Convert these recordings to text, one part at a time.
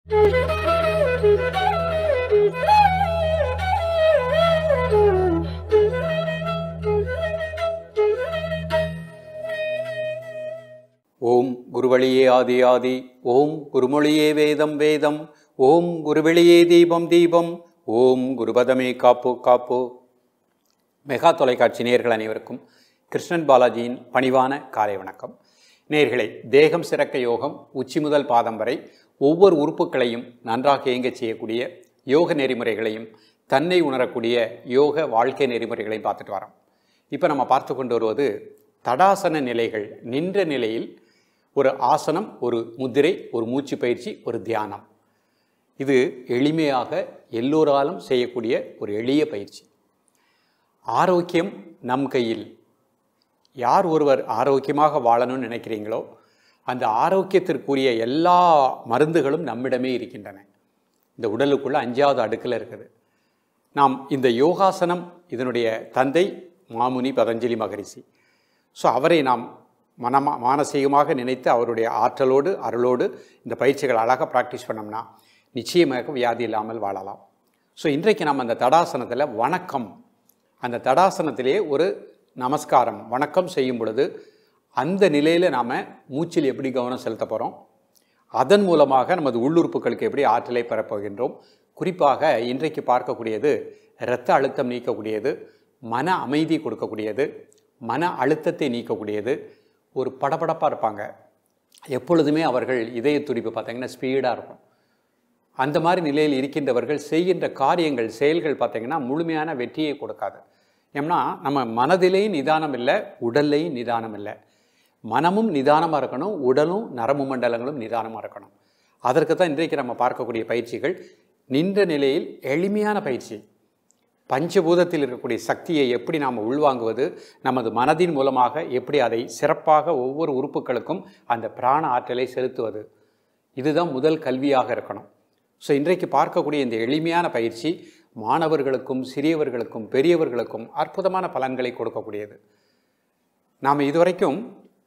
ஓம் குருவழியே ஆதி ஆதி ஓம் குருமொழியே வேதம் வேதம் ஓம் குருவெளியே தீபம் தீபம் ஓம் குருபதமே காப்பு காப்பு மெகா தொலைக்காட்சி நேயர்கள் அனைவருக்கும் கிருஷ்ணன் பாலாஜியின் பணிவான காலை வணக்கம் நேயர்களே தேகம் சிறக்க யோகம் உச்சி முதல் பாதம் வரை ஒவ்வொரு உறுப்புகளையும் நன்றாக இயங்கச் செய்யக்கூடிய யோக நெறிமுறைகளையும் தன்னை உணரக்கூடிய யோக வாழ்க்கை நெறிமுறைகளையும் பார்த்துட்டு வரோம் இப்போ நம்ம பார்த்து கொண்டு வருவது தடாசன நிலைகள் நின்ற நிலையில் ஒரு ஆசனம் ஒரு முத்திரை ஒரு மூச்சு பயிற்சி ஒரு தியானம் இது எளிமையாக எல்லோராலும் செய்யக்கூடிய ஒரு எளிய பயிற்சி ஆரோக்கியம் நம் கையில் யார் ஒருவர் ஆரோக்கியமாக வாழணும்னு நினைக்கிறீங்களோ அந்த ஆரோக்கியத்திற்குரிய எல்லா மருந்துகளும் நம்மிடமே இருக்கின்றன இந்த உடலுக்குள்ள அஞ்சாவது அடுக்கில் இருக்குது நாம் இந்த யோகாசனம் இதனுடைய தந்தை மாமுனி பதஞ்சலி மகரிஷி ஸோ அவரை நாம் மனமா மானசீகமாக நினைத்து அவருடைய ஆற்றலோடு அருளோடு இந்த பயிற்சிகள் அழகாக ப்ராக்டிஸ் பண்ணோம்னா நிச்சயமாக வியாதி இல்லாமல் வாழலாம் ஸோ இன்றைக்கு நம்ம அந்த தடாசனத்தில் வணக்கம் அந்த தடாசனத்திலே ஒரு நமஸ்காரம் வணக்கம் செய்யும் பொழுது அந்த நிலையில் நாம் மூச்சில் எப்படி கவனம் செலுத்த போகிறோம் அதன் மூலமாக நமது உள்ளுறுப்புகளுக்கு எப்படி ஆற்றலை பெறப்போகின்றோம் குறிப்பாக இன்றைக்கு பார்க்கக்கூடியது இரத்த அழுத்தம் நீக்கக்கூடியது மன அமைதி கொடுக்கக்கூடியது மன அழுத்தத்தை நீக்கக்கூடியது ஒரு படபடப்பாக இருப்பாங்க எப்பொழுதுமே அவர்கள் இதய துடிப்பு பார்த்தீங்கன்னா ஸ்பீடாக இருக்கும் அந்த மாதிரி நிலையில் இருக்கின்றவர்கள் செய்கின்ற காரியங்கள் செயல்கள் பார்த்திங்கன்னா முழுமையான வெற்றியை கொடுக்காது ஏன்னா நம்ம மனதிலேயும் நிதானம் இல்லை உடல்லையும் நிதானம் இல்லை மனமும் நிதானமாக இருக்கணும் உடலும் நரம்பு மண்டலங்களும் நிதானமாக இருக்கணும் அதற்கு தான் இன்றைக்கு நம்ம பார்க்கக்கூடிய பயிற்சிகள் நின்ற நிலையில் எளிமையான பயிற்சி பஞ்சபூதத்தில் இருக்கக்கூடிய சக்தியை எப்படி நாம் உள்வாங்குவது நமது மனதின் மூலமாக எப்படி அதை சிறப்பாக ஒவ்வொரு உறுப்புகளுக்கும் அந்த பிராண ஆற்றலை செலுத்துவது இதுதான் முதல் கல்வியாக இருக்கணும் ஸோ இன்றைக்கு பார்க்கக்கூடிய இந்த எளிமையான பயிற்சி மாணவர்களுக்கும் சிறியவர்களுக்கும் பெரியவர்களுக்கும் அற்புதமான பலன்களை கொடுக்கக்கூடியது நாம் இதுவரைக்கும்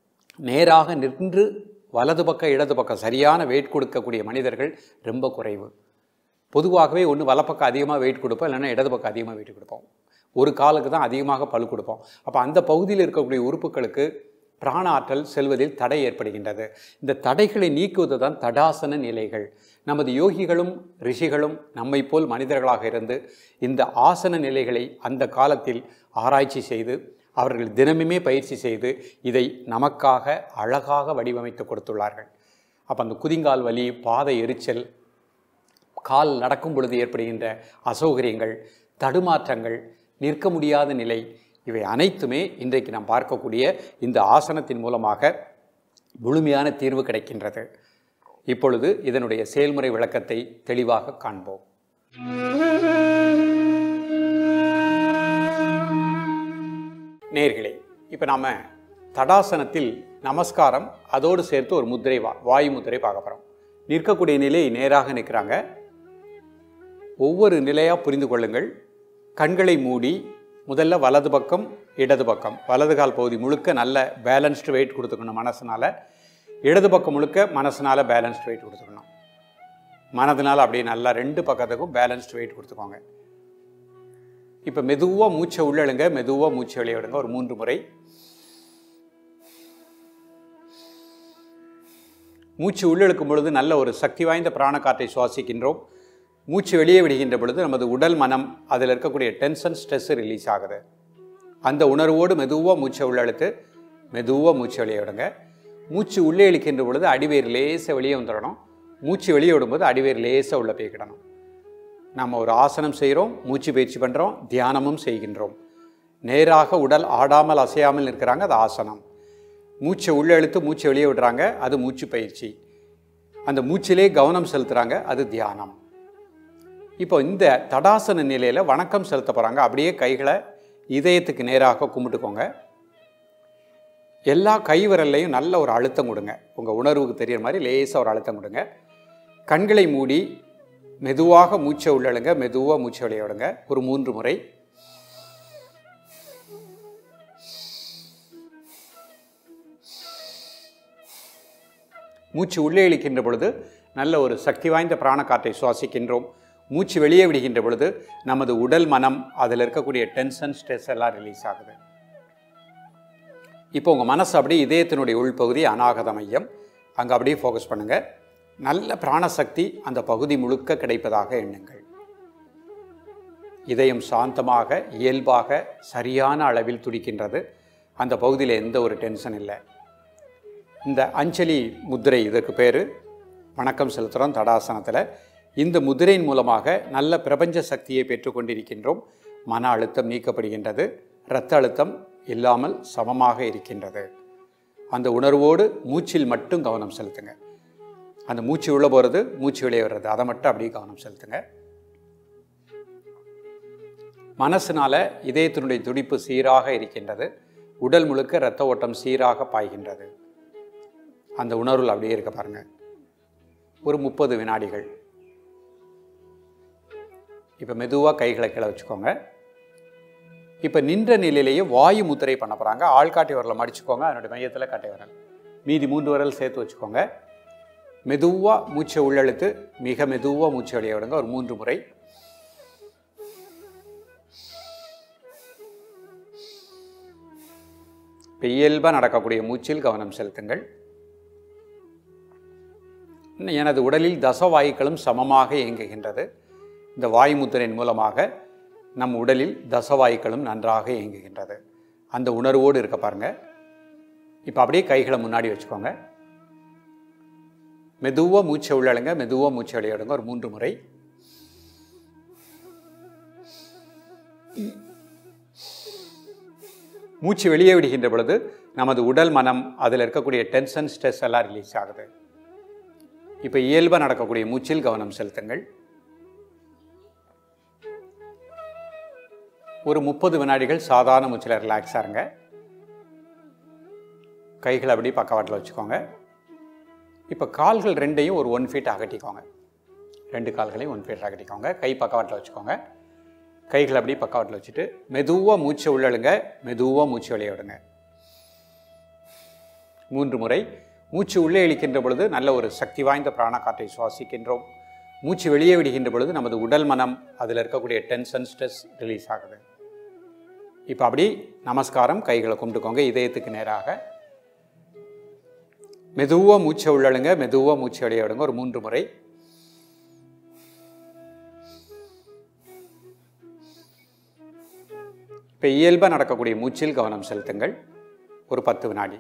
நேராக நின்று வலது பக்கம் இடது பக்கம் சரியான வெயிட் கொடுக்கக்கூடிய மனிதர்கள் ரொம்ப குறைவு பொதுவாகவே ஒன்று வலப்பக்கம் அதிகமாக வெயிட் கொடுப்போம் இல்லைன்னா இடது பக்கம் அதிகமாக வெயிட் கொடுப்போம் ஒரு காலுக்கு தான் அதிகமாக பழு கொடுப்போம் அப்போ அந்த பகுதியில் இருக்கக்கூடிய உறுப்புகளுக்கு பிராண ஆற்றல் செல்வதில் தடை ஏற்படுகின்றது இந்த தடைகளை நீக்குவது தான் தடாசன நிலைகள் நமது யோகிகளும் ரிஷிகளும் நம்மை போல் மனிதர்களாக இருந்து இந்த ஆசன நிலைகளை அந்த காலத்தில் ஆராய்ச்சி செய்து அவர்கள் தினமுமே பயிற்சி செய்து இதை நமக்காக அழகாக வடிவமைத்து கொடுத்துள்ளார்கள் அப்போ அந்த குதிங்கால் வலி பாதை எரிச்சல் கால் நடக்கும் பொழுது ஏற்படுகின்ற அசௌகரியங்கள் தடுமாற்றங்கள் நிற்க முடியாத நிலை இவை அனைத்துமே இன்றைக்கு நாம் பார்க்கக்கூடிய இந்த ஆசனத்தின் மூலமாக முழுமையான தீர்வு கிடைக்கின்றது இப்பொழுது இதனுடைய செயல்முறை விளக்கத்தை தெளிவாக காண்போம் நேர்களே இப்போ நாம் தடாசனத்தில் நமஸ்காரம் அதோடு சேர்த்து ஒரு முத்திரை வா வாயு முத்திரை பார்க்க போகிறோம் நிற்கக்கூடிய நிலை நேராக நிற்கிறாங்க ஒவ்வொரு நிலையாக புரிந்து கொள்ளுங்கள் கண்களை மூடி முதல்ல வலது பக்கம் இடது பக்கம் வலது கால் பகுதி முழுக்க நல்ல பேலன்ஸ்டு வெயிட் கொடுத்துக்கணும் மனசனால் இடது பக்கம் முழுக்க மனசனால் பேலன்ஸ்டு வெயிட் கொடுத்துக்கணும் மனதினால் அப்படியே நல்லா ரெண்டு பக்கத்துக்கும் பேலன்ஸ்டு வெயிட் கொடுத்துக்கோங்க இப்போ மெதுவாக மூச்சை உள்ளழுங்க மெதுவாக மூச்சை வெளியே விடுங்க ஒரு மூன்று முறை மூச்சு உள்ளெழுக்கும் பொழுது நல்ல ஒரு சக்தி வாய்ந்த பிராண காற்றை சுவாசிக்கின்றோம் மூச்சு வெளியே விடுகின்ற பொழுது நமது உடல் மனம் அதில் இருக்கக்கூடிய டென்ஷன் ஸ்ட்ரெஸ் ரிலீஸ் ஆகுது அந்த உணர்வோடு மெதுவாக மூச்சை உள்ளெழுத்து மெதுவாக மூச்சு வெளியே விடுங்க மூச்சு உள்ளே இழுக்கின்ற பொழுது அடிவேர் லேசாக வெளியே வந்துடணும் மூச்சு வெளியே விடும்போது அடிவேர் லேசாக உள்ளே போய்க்கிடணும் நம்ம ஒரு ஆசனம் செய்கிறோம் மூச்சு பயிற்சி பண்ணுறோம் தியானமும் செய்கின்றோம் நேராக உடல் ஆடாமல் அசையாமல் இருக்கிறாங்க அது ஆசனம் மூச்சை உள்ளே இழுத்து மூச்சை வெளியே விடுறாங்க அது மூச்சு பயிற்சி அந்த மூச்சிலே கவனம் செலுத்துகிறாங்க அது தியானம் இப்போ இந்த தடாசன நிலையில் வணக்கம் செலுத்த போகிறாங்க அப்படியே கைகளை இதயத்துக்கு நேராக கும்பிட்டுக்கோங்க எல்லா கை விரல்லையும் நல்ல ஒரு அழுத்தம் கொடுங்க உங்கள் உணர்வுக்கு தெரியிற மாதிரி லேசாக ஒரு அழுத்தம் கொடுங்க கண்களை மூடி மெதுவாக மூச்சை உள்ளழுங்க மெதுவாக மூச்சை வெளியே விடுங்க ஒரு மூன்று முறை மூச்சு உள்ளே இழுக்கின்ற பொழுது நல்ல ஒரு சக்தி வாய்ந்த பிராண காற்றை சுவாசிக்கின்றோம் மூச்சு வெளியே விடுகின்ற பொழுது நமது உடல் மனம் அதில் இருக்கக்கூடிய டென்ஷன் ஸ்ட்ரெஸ் எல்லாம் ரிலீஸ் ஆகுது இப்போ உங்கள் மனசு அப்படியே இதயத்தினுடைய உள்பகுதி அநாகத மையம் அங்கே அப்படியே ஃபோக்கஸ் பண்ணுங்கள் நல்ல பிராணசக்தி அந்த பகுதி முழுக்க கிடைப்பதாக எண்ணுங்கள் இதயம் சாந்தமாக இயல்பாக சரியான அளவில் துடிக்கின்றது அந்த பகுதியில் எந்த ஒரு டென்ஷன் இல்லை இந்த அஞ்சலி முத்திரை இதற்கு பேர் வணக்கம் செலுத்துகிறோம் தடாசனத்தில் இந்த முதிரையின் மூலமாக நல்ல பிரபஞ்ச சக்தியை பெற்றுக்கொண்டிருக்கின்றோம் மன அழுத்தம் நீக்கப்படுகின்றது இரத்த அழுத்தம் இல்லாமல் சமமாக இருக்கின்றது அந்த உணர்வோடு மூச்சில் மட்டும் கவனம் செலுத்துங்க அந்த மூச்சு உள்ளே போகிறது மூச்சு வெளியே வர்றது அதை மட்டும் அப்படியே கவனம் செலுத்துங்க மனசினால இதயத்தினுடைய துடிப்பு சீராக இருக்கின்றது உடல் முழுக்க இரத்த ஓட்டம் சீராக பாய்கின்றது அந்த உணர்வில் அப்படியே இருக்க பாருங்க ஒரு முப்பது வினாடிகள் இப்போ மெதுவாக கைகளை கீழே வச்சுக்கோங்க இப்போ நின்ற நிலையிலேயே வாயு முத்திரை பண்ண போகிறாங்க ஆள்காட்டி விரலை மடிச்சுக்கோங்க அதனுடைய மையத்தில் கட்டை விரல் மீதி மூன்று விரல் சேர்த்து வச்சுக்கோங்க மெதுவாக மூச்சை உள்ளெழுத்து மிக மெதுவாக மூச்சை வெளியே விடுங்க ஒரு மூன்று முறை இப்போ இயல்பாக நடக்கக்கூடிய மூச்சில் கவனம் செலுத்துங்கள் இன்னும் எனது உடலில் தசவாயுக்களும் சமமாக இயங்குகின்றது இந்த வாயு முத்திரையின் மூலமாக நம் உடலில் தசவாயுக்களும் நன்றாக இயங்குகின்றது அந்த உணர்வோடு இருக்க பாருங்க இப்போ அப்படியே கைகளை முன்னாடி வச்சுக்கோங்க மெதுவாக மூச்சை உள்ளழுங்க மெதுவாக மூச்சை வெளியிடுங்க ஒரு மூன்று முறை மூச்சு வெளியே விடுகின்ற பொழுது நமது உடல் மனம் அதில் இருக்கக்கூடிய டென்ஷன் ஸ்ட்ரெஸ் எல்லாம் ரிலீஸ் ஆகுது இப்போ இயல்பாக நடக்கக்கூடிய மூச்சில் கவனம் செலுத்துங்கள் ஒரு முப்பது வினாடிகள் சாதாரண மூச்சில் ரிலாக்ஸாக இருங்க கைகளை அப்படி பக்கவாட்டில் வச்சுக்கோங்க இப்போ கால்கள் ரெண்டையும் ஒரு ஒன் ஃபீட் அகட்டிக்கோங்க ரெண்டு கால்களையும் ஒன் ஃபீட் அகட்டிக்கோங்க கை பக்கவாட்டில் வச்சுக்கோங்க கைகளை அப்படி பக்கவாட்டில் வச்சுட்டு மெதுவாக மூச்சை உள்ளழுங்க மெதுவாக மூச்சு வெளியே விடுங்க மூன்று முறை மூச்சு உள்ளே இழுக்கின்ற பொழுது நல்ல ஒரு சக்தி வாய்ந்த பிராண காற்றை சுவாசிக்கின்றோம் மூச்சு வெளியே விடுகின்ற பொழுது நமது உடல் மனம் அதில் இருக்கக்கூடிய டென்ஷன் ஸ்ட்ரெஸ் ரிலீஸ் ஆகுது இப்போ அப்படி நமஸ்காரம் கைகளை கும்பிட்டுக்கோங்க இதயத்துக்கு நேராக மெதுவாக மூச்சை உள்ளழுங்க மெதுவாக மூச்சு வெளியே விடுங்க ஒரு மூன்று முறை இப்போ இயல்பாக நடக்கக்கூடிய மூச்சில் கவனம் செலுத்துங்கள் ஒரு பத்து வினாடி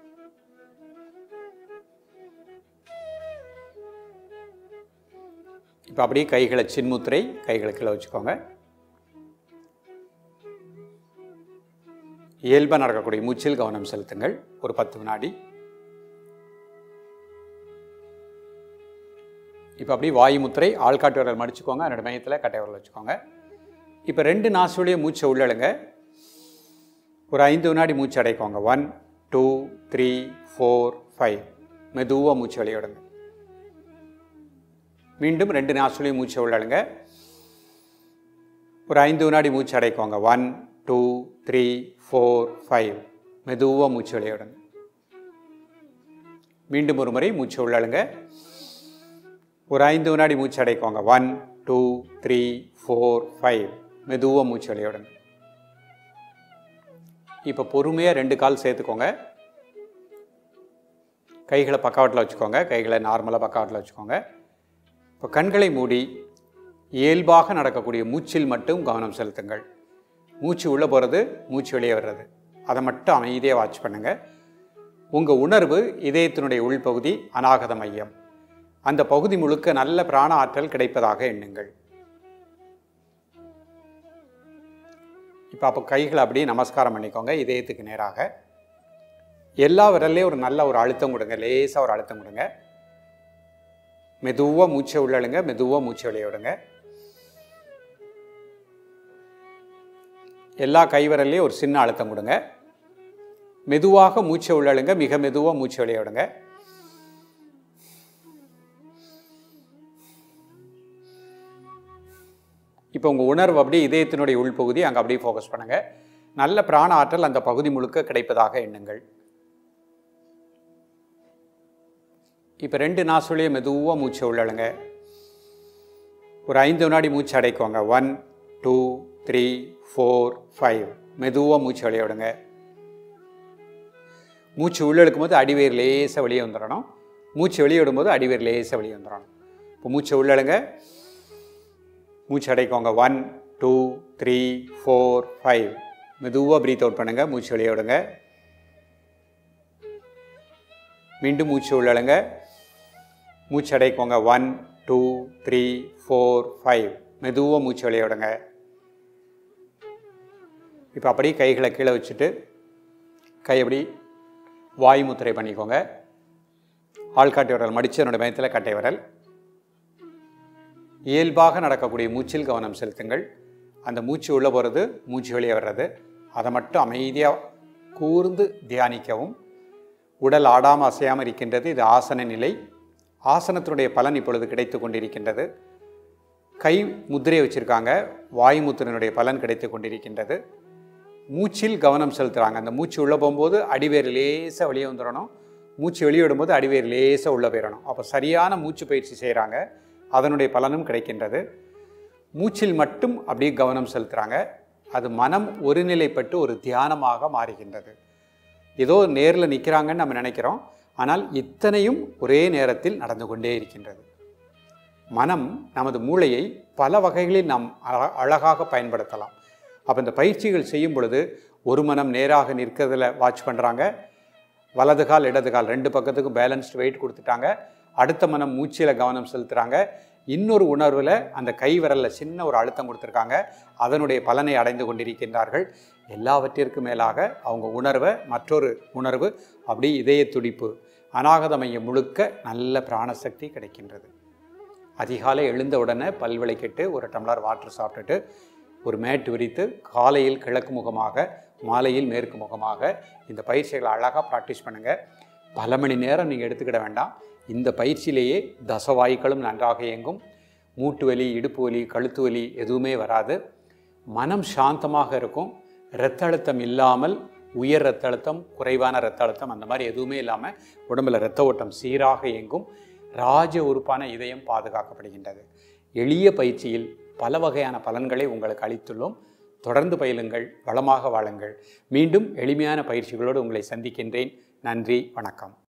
இப்போ அப்படியே கைகளை சின்முத்திரை கைகளை கீழே வச்சுக்கோங்க இயல்பாக நடக்கக்கூடிய மூச்சில் கவனம் செலுத்துங்கள் ஒரு பத்து வினாடி இப்போ அப்படியே வாயு முத்திரை ஆள்காட்டு விரல் மடிச்சுக்கோங்க அதனோட மையத்தில் கட்டை விரல் வச்சுக்கோங்க இப்போ ரெண்டு நாசுலையும் மூச்சை உள்ளழுங்க ஒரு ஐந்து வினாடி மூச்சு அடைக்கோங்க one two three four five மெதுவாக மூச்சு வெளியிடுங்க மீண்டும் ரெண்டு நாசுலையும் மூச்சை உள்ளழுங்க ஒரு ஐந்து வினாடி மூச்சு அடைக்கோங்க one two three four five மெதுவாக மூச்சு வெளியிடுங்க மீண்டும் ஒரு முறை மூச்சு உள்ளழுங்க ஒரு ஐந்து வினாடி மூச்சு அடைக்கோங்க one two three four five மெதுவாக மூச்சு வெளியிடுங்க இப்போ பொறுமையாக ரெண்டு கால் சேர்த்துக்கோங்க கைகளை பக்கவாட்டில் வச்சுக்கோங்க கைகளை நார்மலாக பக்கவாட்டில் வச்சுக்கோங்க இப்போ கண்களை மூடி இயல்பாக நடக்கக்கூடிய மூச்சில் மட்டும் கவனம் செலுத்துங்கள் மூச்சு உள்ளே போகிறது மூச்சு வெளியே வர்றது அதை மட்டும் அமைதியாக வாட்ச் பண்ணுங்கள் உங்கள் உணர்வு இதயத்தினுடைய உள்பகுதி அநாகத மையம் அந்த பகுதி முழுக்க நல்ல பிராண ஆற்றல் கிடைப்பதாக எண்ணுங்கள் இப்போ அப்போ கைகளை அப்படியே நமஸ்காரம் பண்ணிக்கோங்க இதயத்துக்கு நேராக எல்லா விரல்லையும் ஒரு நல்ல ஒரு அழுத்தம் கொடுங்க லேசாக ஒரு அழுத்தம் கொடுங்க மெதுவாக மூச்சை உள்ளழுங்க மெதுவாக மூச்சை வெளியே விடுங்க எல்லா கைவிரல்லையும் ஒரு சின்ன அழுத்தம் கொடுங்க மெதுவாக மூச்சை உள்ளழுங்க மிக மெதுவாக மூச்சை வெளியே விடுங்க இப்போ உங்கள் உணர்வு அப்படியே இதயத்தினுடைய உள்பகுதி அங்கே அப்படியே ஃபோக்கஸ் பண்ணுங்கள் நல்ல பிராண ஆற்றல் அந்த பகுதி முழுக்க கிடைப்பதாக எண்ணுங்கள் இப்போ ரெண்டு நாசுலையும் மெதுவாக மூச்சை உள்ளழுங்க ஒரு ஐந்து வினாடி மூச்சு அடைக்குவாங்க one two three four five மெதுவாக மூச்சு வெளியே விடுங்க மூச்சு உள்ளே இழுக்கும்போது அடிவேர் லேசாக வெளியே வந்துடணும் மூச்சு வெளியே விடும்போது அடிவேர் லேசாக வெளியே வந்துடணும் இப்போ மூச்சை உள்ளழுங்க மூச்சு அடைக்கோங்க one two three four five மெதுவாக ப்ரீத் அவுட் பண்ணுங்கள் மூச்சு வெளியே விடுங்க மீண்டும் மூச்சு உள்ளழுங்க மூச்சு அடைக்கோங்க one two three four five மெதுவாக மூச்சு வெளியே விடுங்க இப்போ அப்படியே கைகளை கீழே வச்சுட்டு கை அப்படி வாய் முத்திரை பண்ணிக்கோங்க ஆள்காட்டி விரல் மடித்து என்னோட பயத்தில் கட்டை விரல் இயல்பாக நடக்கக்கூடிய மூச்சில் கவனம் செலுத்துங்கள் அந்த மூச்சு உள்ளே போகிறது மூச்சு வெளியே வர்றது அதை மட்டும் அமைதியாக கூர்ந்து தியானிக்கவும் உடல் ஆடாமல் அசையாமல் இருக்கின்றது இது ஆசன நிலை ஆசனத்தினுடைய பலன் இப்பொழுது கிடைத்து கொண்டிருக்கின்றது கை முத்திரை வச்சுருக்காங்க வாய் முத்திரையினுடைய பலன் கிடைத்து கொண்டிருக்கின்றது மூச்சில் கவனம் செலுத்துகிறாங்க அந்த மூச்சு உள்ளே போகும்போது அடிவேர் லேசாக வெளியே வந்துடணும் மூச்சு வெளியே விடும்போது அடிவேர் லேசாக உள்ளே போயிடணும் அப்போ சரியான மூச்சு பயிற்சி செய்கிறாங்க அதனுடைய பலனும் கிடைக்கின்றது மூச்சில் மட்டும் அப்படியே கவனம் செலுத்துகிறாங்க அது மனம் ஒருநிலைப்பட்டு ஒரு தியானமாக மாறுகின்றது ஏதோ நேரில் நிற்கிறாங்கன்னு நம்ம நினைக்கிறோம் ஆனால் இத்தனையும் ஒரே நேரத்தில் நடந்து கொண்டே இருக்கின்றது மனம் நமது மூளையை பல வகைகளில் நாம் அழ- அழகாக பயன்படுத்தலாம் அப்போ இந்த பயிற்சிகள் செய்யும் பொழுது ஒரு மனம் நேராக நிற்கிறதுல வாட்ச் பண்ணுறாங்க வலது கால் இடது கால் ரெண்டு பக்கத்துக்கும் பேலன்ஸ்டு வெயிட் கொடுத்துட்டாங்க அடுத்த மனம் மூச்சில் கவனம் செலுத்துகிறாங்க இன்னொரு உணர்வில் அந்த கை விரலில் சின்ன ஒரு அழுத்தம் கொடுத்துருக்காங்க அதனுடைய பலனை அடைந்து கொண்டிருக்கின்றார்கள் எல்லாவற்றிற்கும் மேலாக அவங்க உணர்வை மற்றொரு உணர்வு அப்படி இதய துடிப்பு அநாகத மையம் முழுக்க நல்ல பிராணசக்தி கிடைக்கின்றது அதிகாலை எழுந்த உடனே பல் விளக்கிட்டு ஒரு டம்ளர் வாட்டர் சாப்பிட்டுட்டு ஒரு மேட் விரித்து காலையில் கிழக்கு முகமாக மாலையில் மேற்கு முகமாக இந்த பயிற்சிகளை அழகாக ப்ராக்டிஸ் பண்ணுங்கள் பல மணி நேரம் நீங்கள் எடுத்துக்கிட வேண்டாம் இந்த பயிற்சியிலேயே தசவாயுக்களும் நன்றாக இயங்கும் மூட்டு வலி இடுப்பு வலி கழுத்து வலி எதுவுமே வராது மனம் சாந்தமாக இருக்கும் இரத்த அழுத்தம் இல்லாமல் உயர் இரத்த அழுத்தம் குறைவான இரத்த அழுத்தம் அந்த மாதிரி எதுவுமே இல்லாமல் உடம்புல இரத்த ஓட்டம் சீராக இயங்கும் ராஜ உறுப்பான இதயம் பாதுகாக்கப்படுகின்றது எளிய பயிற்சியில் பல வகையான பலன்களை உங்களுக்கு அளித்துள்ளோம் தொடர்ந்து பயிலுங்கள் வளமாக வாழுங்கள் மீண்டும் எளிமையான பயிற்சிகளோடு உங்களை சந்திக்கின்றேன் நன்றி வணக்கம்